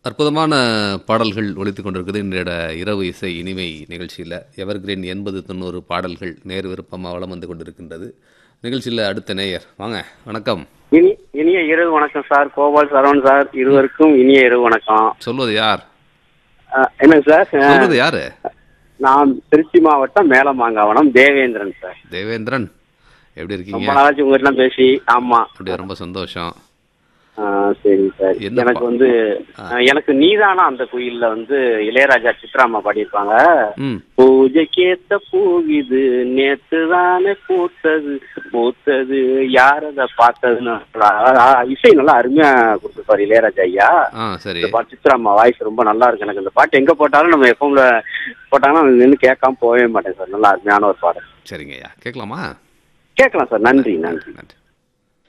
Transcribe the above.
அற்புதமான பாடல்கள் ஒலித்துக் கொண்டிருக்குது இன்றைய இரவு இசை இனிமை நிகழ்ச்சியில் எவர்கிரீன் எண்பது தொண்ணூறு பாடல்கள் நேர் விருப்பமாக வளம் வந்து கொண்டிருக்கின்றது நிகழ்ச்சியில் அடுத்த நேயர் வாங்க வணக்கம் இனி இனிய இரவு வணக்கம் சார் கோபால் சரவணன் சார் இருவருக்கும் இனிய இரவு வணக்கம் சொல்வது யார் அஹ், என்னங்க சார் அஹ், சொல்வது யாரு நான் திருச்சி மாவட்டம் மேலமாங்காவனம் தேவேந்திரன் சார் தேவேந்திரன் எப்படி இருக்கீங்க ரொம்ப நாளாச்சு உங்ககிட்ட பேசி ஆமா அப்படியே ரொம்ப சந்தோஷம் அஹ், சரி சார் என்ன எனக்கு பா- வந்து அஹ், எனக்கு நீதானா அந்த குயில்ல வந்து இளையராஜா சித்ராமா பாடியிருப்பாங்க ம் பூஜைக்கேத்த பூவிது நேத்து தானே பூத்தது பூத்தது யார் அதை பார்த்ததுன்னு அஹ், இசை நல்லா அருமையா கொடுத்துருப்பாரு இளையராஜா ஐயா ஆ சரி இந்த பாட்டு சித்ராம்மா வாய்ஸ் ரொம்ப நல்லா இருக்கு எனக்கு இந்த பாட்டு எங்க போட்டாலும் நம்ம எஃப்எம்ல போட்டாங்கன்னா நின்று கேட்காம போகவே மாட்டேன் சார் நல்லா அருமையான ஒரு பாடல் சரிங்க ஐயா கேட்கலாமா கேட்கலாம் சார் நன்றி நன்றி நன்றி